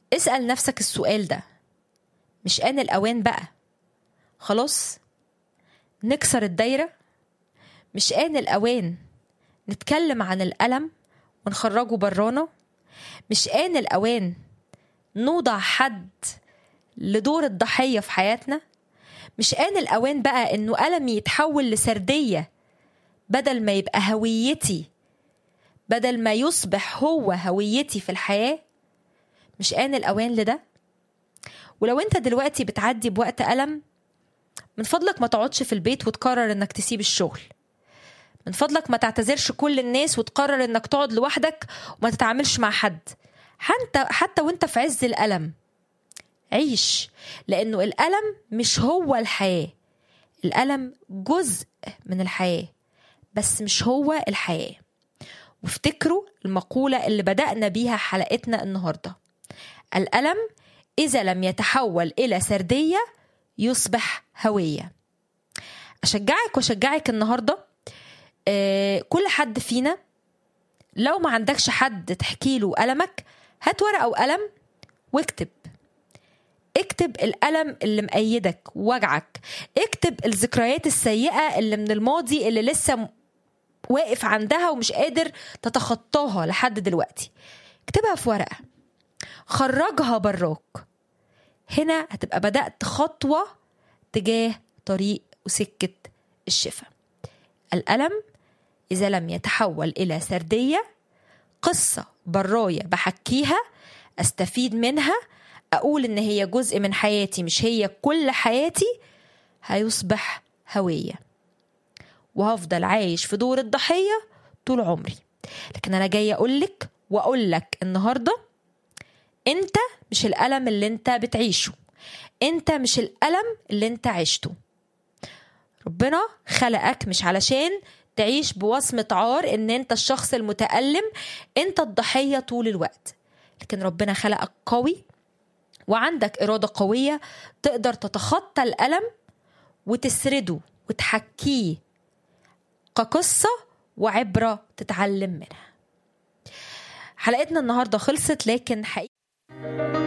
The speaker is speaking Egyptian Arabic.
اسأل نفسك السؤال ده مش آن الأوان بقى خلاص نكسر الدايرة مش آن الأوان نتكلم عن الألم ونخرجه برانا مش آن الأوان نوضع حد لدور الضحية في حياتنا مش آن الأوان بقى إنه ألمي يتحول لسردية بدل ما يبقى هويتي بدل ما يصبح هو هويتي في الحياة مش آن الأوان لده ولو أنت دلوقتي بتعدي بوقت ألم من فضلك ما تقعدش في البيت وتقرر إنك تسيب الشغل من فضلك ما تعتذرش كل الناس وتقرر إنك تقعد لوحدك وما تتعاملش مع حد حتى حتى وانت في عز الألم عيش لأنه الألم مش هو الحياة الألم جزء من الحياة بس مش هو الحياة وافتكروا المقولة اللي بدأنا بيها حلقتنا النهاردة الألم إذا لم يتحول إلى سردية يصبح هوية أشجعك وأشجعك النهاردة آه كل حد فينا لو ما عندكش حد تحكي له ألمك هات ورقة وقلم واكتب اكتب الألم اللي مأيدك وجعك اكتب الذكريات السيئة اللي من الماضي اللي لسه واقف عندها ومش قادر تتخطاها لحد دلوقتي اكتبها في ورقة خرجها براك هنا هتبقى بدأت خطوة تجاه طريق وسكة الشفاء الألم إذا لم يتحول إلى سردية قصة براية بحكيها أستفيد منها أقول إن هي جزء من حياتي مش هي كل حياتي هيصبح هوية وهفضل عايش في دور الضحية طول عمري لكن أنا جاية أقولك وأقولك النهاردة أنت مش الألم اللي أنت بتعيشه أنت مش الألم اللي أنت عشته ربنا خلقك مش علشان تعيش بوصمة عار ان انت الشخص المتألم انت الضحية طول الوقت لكن ربنا خلقك قوي وعندك إرادة قوية تقدر تتخطى الألم وتسرده وتحكيه كقصة وعبرة تتعلم منها حلقتنا النهاردة خلصت لكن حقيقة